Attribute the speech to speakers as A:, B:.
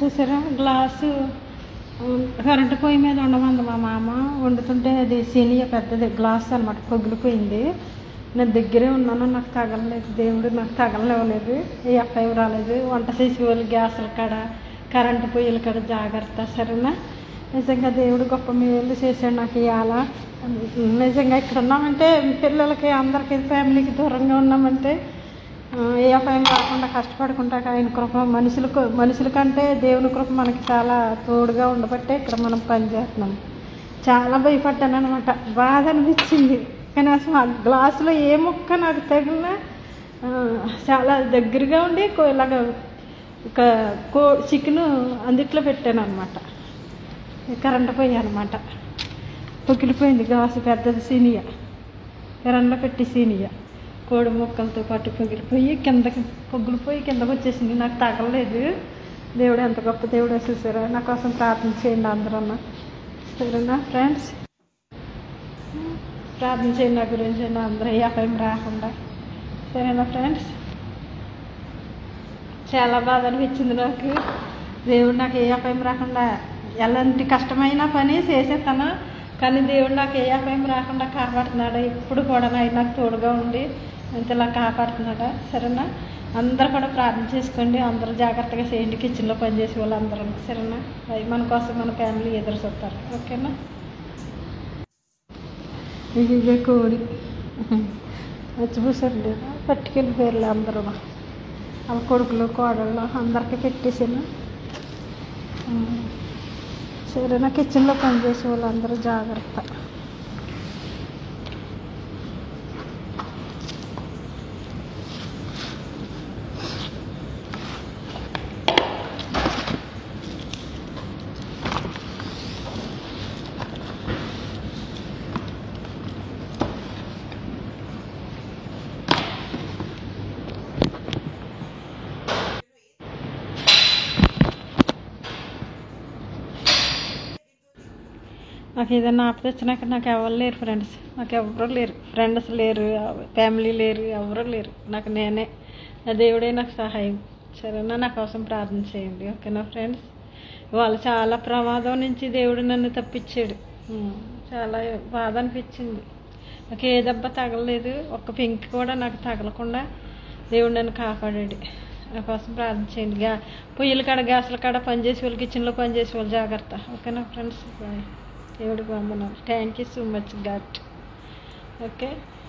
A: చూసారా గ్లాసు ఉమ్, కరెంటు పొయ్యి మీద ఉండమంది మా మామ వండుతుంటే అది సీనియర్ పెద్దది గ్లాస్ అనమాట పగిలిపోయింది నేను దగ్గరే ఉన్నాను నాకు తగలలేదు దేవుడు నాకు తగలనివ్వలేదు ఏ అప్పాయి రాలేదు వంట చేసే వాళ్ళు గ్యాసుల కాడ కరెంటు పొయ్యిల కాడ జాగ్రత్త సరేనా నిజంగా దేవుడు గొప్ప మేలు చేశాడు నాకు ఇవాళ నిజంగా ఇక్కడ ఉన్నామంటే పిల్లలకి అందరికీ ఫ్యామిలీకి దూరంగా ఉన్నామంటే ఆ, ఏ అపాయం కాకుండా కష్టపడుకుంటా ఆయన కృప మనుషులకు మనుషుల కంటే దేవుని కృప మనకి చాలా తోడుగా ఉండబట్టే ఇక్కడ మనం పని చేస్తున్నాం చాలా భయపడ్డాను అనమాట బాధ అనిపించింది కానీ అసలు ఆ గ్లాసులో ఏ ముక్క నాకు తగిలినా ఆ, చాలా దగ్గరగా ఉండి కో- ఇలాగ ఇక కో చికెన్ అందుట్లో పెట్టాను అనమాట కరెంట్ పోయి అనమాట పొగిలిపోయింది గ్లాసు పెద్దది సీనియ కరెంట్లో పెట్టి సీనియ కోడి ముక్కలతో పాటు పగిలిపోయి కిందకి పొగిలిపోయి కిందకి వచ్చేసింది నాకు తగలలేదు దేవుడు ఎంత గొప్ప దేవుడు చూసారా నా కోసం ప్రార్థన చేయండి అందరూ సరేనా ఫ్రెండ్స్ ప్రార్థన చేయండి నా గురించి నా అందరూ ఏ అపాయం రాకుండా సరేనా ఫ్రెండ్స్ చాలా బాధ అనిపించింది నాకు దేవుడు నాకు ఏ అపాయం రాకుండా ఎలాంటి కష్టమైన పని చేసేస్తాను కానీ దేవుడు నాకు ఏ అపాయం రాకుండా కాపాడుతున్నాడు ఇప్పుడు కూడా ఆయన నాకు తోడుగా ఉండి ఇంతలా కాపాడుతున్నాడా సరేనా అందరూ కూడా ప్రార్థన చేసుకోండి అందరూ జాగ్రత్తగా చేయండి కిచెన్లో పనిచేసే వాళ్ళు అందరూ సరేనా అవి మన కోసం మన ఫ్యామిలీ ఎదురు చూస్తారు ఓకేనా ఇది ఇదే కోడి మర్చిపోసారు లేదా పట్టుకెళ్ళిపోయారు అందరూ వాళ్ళ కొడుకులు కోడళ్ళు అందరికీ పెట్టేసాను ఉమ్. సరేనా కిచెన్లో పనిచేసే వాళ్ళందరూ జాగ్రత్త నాకు ఏదైనా ఆపద వచ్చినాక నాకు ఎవరు లేరు ఫ్రెండ్స్ నాకు ఎవరు లేరు ఫ్రెండ్స్ లేరు ఫ్యామిలీ లేరు ఎవరు లేరు నాకు నేనే నా దేవుడే నాకు సహాయం సరేనా నా కోసం ప్రార్థన చేయండి ఓకేనా ఫ్రెండ్స్ వాళ్ళు చాలా ప్రమాదం నుంచి దేవుడు నన్ను తప్పించాడు ఉమ్, చాలా బాధ అనిపించింది నాకు ఏ దెబ్బ తగలలేదు ఒక్క పెంకి కూడా నాకు తగలకుండా దేవుడు నన్ను కాపాడాడు నా కోసం ప్రార్థన చేయండి గా పొయ్యిల కాడ గ్యాసుల కాడ పనిచేసే వాళ్ళు కిచెన్లో పనిచేసే వాళ్ళు జాగ్రత్త ఓకేనా ఫ్రెండ్స్ బాయ్ దేవుడికి వందనాలు thank you so much God okay